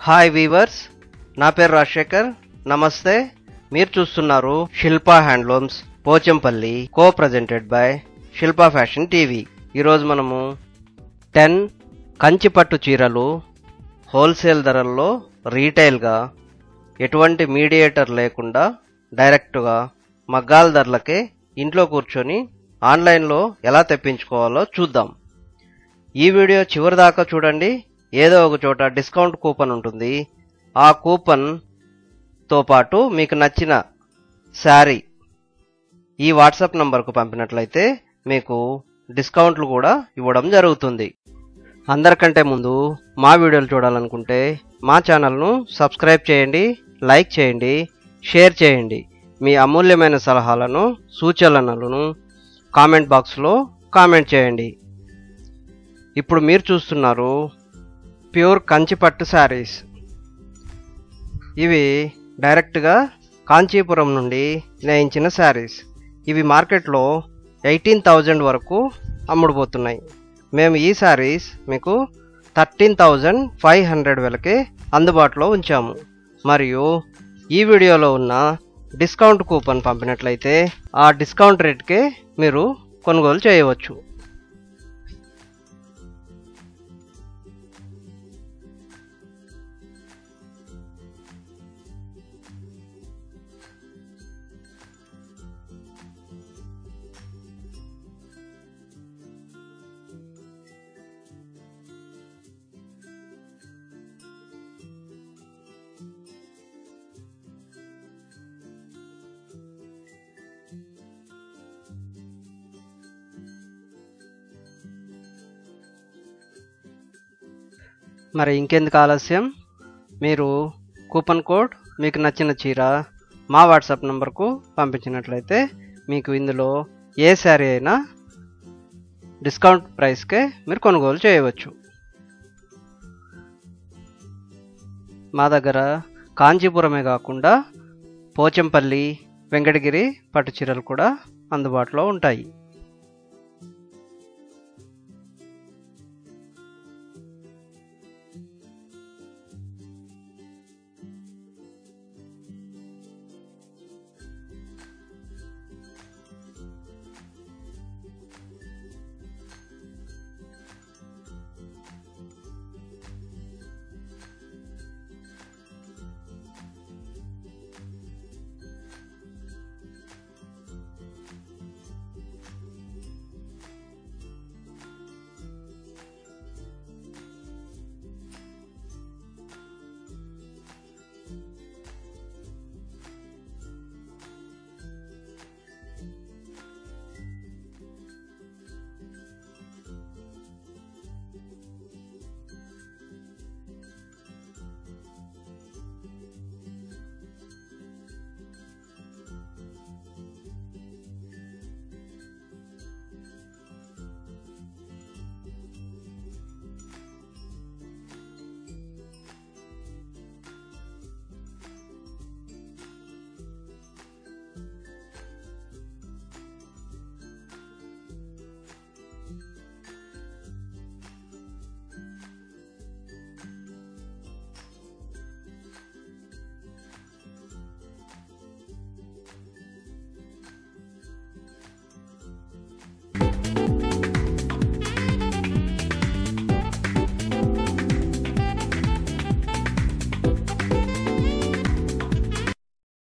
hi weavers నా పేరు రాజశేఖర్ నమస్తే మీరు చూస్తున్నారు Shilpa handlooms Pochampally co presented by Shilpa fashion TV ఈరోజు మనము టెన్ కంచిపట్టు చీరలు హోల్సేల్ ధరల్లో రీటైల్గా ఎటువంటి మీడియేటర్ లేకుండా డైరెక్ట్గా మగ్గాల ధరలకే ఇంట్లో కూర్చొని ఆన్లైన్లో ఎలా తెప్పించుకోవాలో చూద్దాం ఈ వీడియో చివరి దాకా చూడండి ఏదో ఒక చోట డిస్కౌంట్ కూపన్ ఉంటుంది ఆ కూపన్తో పాటు మీకు నచ్చిన శారీ ఈ వాట్సాప్ నంబర్కు పంపినట్లయితే మీకు డిస్కౌంట్లు కూడా ఇవ్వడం జరుగుతుంది అందరికంటే ముందు మా వీడియోలు చూడాలనుకుంటే మా ఛానల్ను సబ్స్క్రైబ్ చేయండి లైక్ చేయండి షేర్ చేయండి మీ అమూల్యమైన సలహాలను సూచనలను కామెంట్ బాక్స్లో కామెంట్ చేయండి ఇప్పుడు మీరు చూస్తున్నారు ప్యూర్ కంచిపట్టు శారీస్ ఇవి డైరెక్ట్గా కాంచీపురం నుండి నేయించిన శారీస్ ఇవి మార్కెట్లో ఎయిటీన్ థౌజండ్ వరకు అమ్ముడుపోతున్నాయి మేము ఈ శారీస్ మీకు థర్టీన్ థౌజండ్ ఫైవ్ హండ్రెడ్ వేలకే అందుబాటులో ఉంచాము మరియు ఈ వీడియోలో ఉన్న డిస్కౌంట్ కూపన్ పంపినట్లయితే ఆ డిస్కౌంట్ రేట్కే మీరు కొనుగోలు చేయవచ్చు మరి ఇంకెందుకు ఆలస్యం మీరు కూపన్ కోడ్ మీకు నచ్చిన చీర మా వాట్సాప్ నంబర్కు పంపించినట్లయితే మీకు ఇందులో ఏ శారీ అయినా డిస్కౌంట్ ప్రైస్కే మీరు కొనుగోలు చేయవచ్చు మా దగ్గర కాంచీపురమే కాకుండా పోచంపల్లి వెంకటగిరి పట్టు చీరలు కూడా అందుబాటులో ఉంటాయి